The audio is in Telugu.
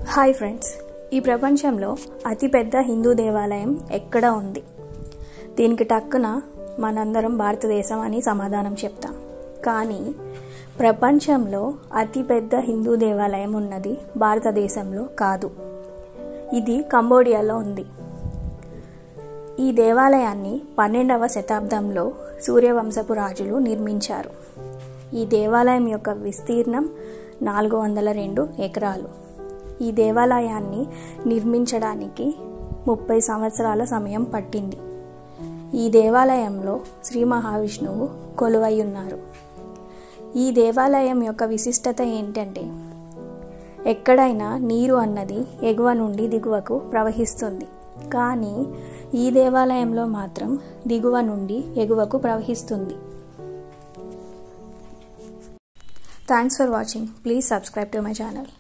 హాయ్ ఫ్రెండ్స్ ఈ ప్రపంచంలో అతిపెద్ద హిందూ దేవాలయం ఎక్కడ ఉంది దీనికి టక్కున మనందరం భారతదేశం అని సమాధానం చెప్తాం కానీ ప్రపంచంలో అతిపెద్ద హిందూ దేవాలయం ఉన్నది భారతదేశంలో కాదు ఇది కంబోడియాలో ఉంది ఈ దేవాలయాన్ని పన్నెండవ శతాబ్దంలో సూర్యవంశపు రాజులు నిర్మించారు ఈ దేవాలయం యొక్క విస్తీర్ణం నాలుగు వందల రెండు ఎకరాలు ఈ దేవాలయాన్ని నిర్మించడానికి ముప్పై సంవత్సరాల సమయం పట్టింది ఈ దేవాలయంలో శ్రీ మహావిష్ణువు కొలువై ఉన్నారు ఈ దేవాలయం యొక్క విశిష్టత ఏంటంటే ఎక్కడైనా నీరు అన్నది ఎగువ నుండి దిగువకు ప్రవహిస్తుంది కానీ ఈ దేవాలయంలో మాత్రం దిగువ నుండి ఎగువకు ప్రవహిస్తుంది thanks for watching please subscribe to my channel